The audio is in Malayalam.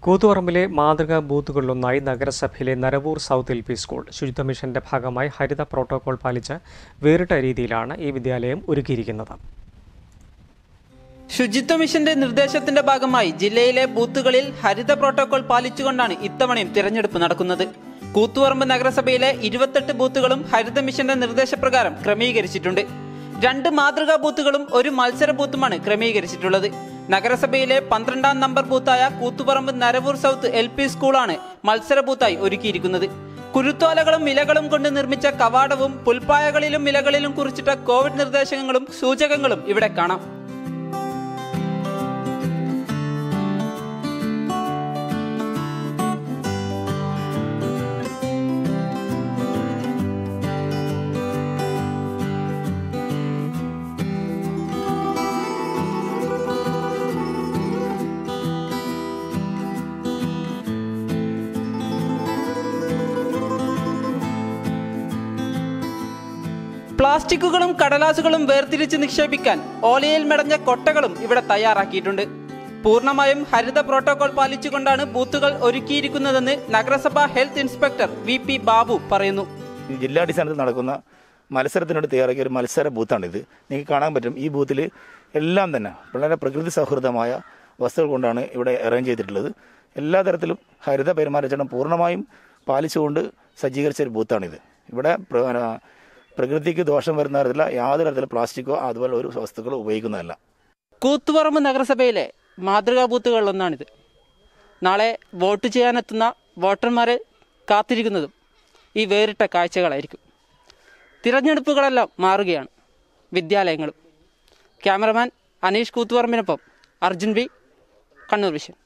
കൂത്തുപറമ്പിലെ മാതൃകാ ബൂത്തുകളിലൊന്നായി നഗരസഭയിലെ Naravoor south L P school ശുചിത്വ മിഷന്റെ ഭാഗമായി ഹരിത പ്രോട്ടോകോൾ പാലിച്ച് വേറിട്ട രീതിയിലാണ് ഈ വിദ്യാലയം ഒരുക്കിയിരിക്കുന്നത് ശുചിത്വ മിഷന്റെ നിർദ്ദേശത്തിന്റെ ഭാഗമായി ജില്ലയിലെ ബൂത്തുകളിൽ ഹരിത പ്രോട്ടോകോൾ പാലിച്ചുകൊണ്ടാണ് ഇത്തവണയും തിരഞ്ഞെടുപ്പ് നടക്കുന്നത് കൂത്തുപറമ്പ് നഗരസഭയിലെ ഇരുപത്തെട്ട് ബൂത്തുകളും ഹരിത മിഷന്റെ നിർദ്ദേശപ്രകാരം ക്രമീകരിച്ചിട്ടുണ്ട് രണ്ട് മാതൃകാ ബൂത്തുകളും ഒരു മത്സര ബൂത്തുമാണ് ക്രമീകരിച്ചിട്ടുള്ളത് നഗരസഭയിലെ പന്ത്രണ്ടാം നമ്പർ ബൂത്തായ Koothuparamba Naravoor south L P സ്കൂളാണ് മത്സര ബൂത്തായി ഒരുക്കിയിരിക്കുന്നത് കുരുത്തോലകളും ഇലകളും കൊണ്ട് നിർമ്മിച്ച കവാടവും പുൽപ്പായകളിലും ഇലകളിലും കുറിച്ചിട്ട കോവിഡ് നിർദ്ദേശങ്ങളും സൂചകങ്ങളും ഇവിടെ കാണാം പ്ലാസ്റ്റിക്കുകളും കടലാസുകളും വേർതിരിച്ച് നിക്ഷേപിക്കാൻ ഓലയിൽ മെടഞ്ഞ കൊട്ടകളും ഇവിടെ തയ്യാറാക്കിയിട്ടുണ്ട് പൂർണ്ണമായും ഹരിത പ്രോട്ടോകോൾ പാലിച്ചുകൊണ്ടാണ് ബൂത്തുകൾ ഒരുക്കിയിരിക്കുന്നതെന്ന് നഗരസഭാ health inspector V P Babu പറയുന്നു ഈ ജില്ലാടിസ്ഥാനത്തിൽ നടക്കുന്ന മത്സരത്തിനോട് തയ്യാറാക്കിയ ഒരു മത്സര ബൂത്താണിത് നിങ്ങൾക്ക് കാണാൻ പറ്റും ഈ ബൂത്തിൽ എല്ലാം തന്നെ വളരെ പ്രകൃതി സൗഹൃദമായ വസ്തുക്കൾ കൊണ്ടാണ് ഇവിടെ അറേഞ്ച് ചെയ്തിട്ടുള്ളത് എല്ലാ തരത്തിലും ഹരിത പെരുമാറ്റച്ചട്ടം പൂർണ്ണമായും പാലിച്ചുകൊണ്ട് സജ്ജീകരിച്ച ഒരു ബൂത്താണിത് ഇവിടെ പ്ര- ആ, പ്രകൃതിക്ക് ദോഷം വരുന്ന തരത്തിലുള്ള യാതൊരു തരത്തിലുള്ള പ്ലാസ്റ്റിക്കോ അതുപോലെ ഒരു വസ്തുക്കളോ ഉപയോഗിക്കുന്നതല്ല കൂത്തുപറമ്പ് നഗരസഭയിലെ മാതൃകാ ബൂത്തുകളിലൊന്നാണിത് നാളെ വോട്ട് ചെയ്യാനെത്തുന്ന വോട്ടർമാരെ കാത്തിരിക്കുന്നതും ഈ വേറിട്ട കാഴ്ചകളായിരിക്കും തിരഞ്ഞെടുപ്പുകളെല്ലാം മാറുകയാണ് വിദ്യാലയങ്ങളും ക്യാമറമാൻ അനീഷ് കൂത്തുപറമ്പിനൊപ്പം അർജുൻ വി കണ്ണൂർ വിഷൻ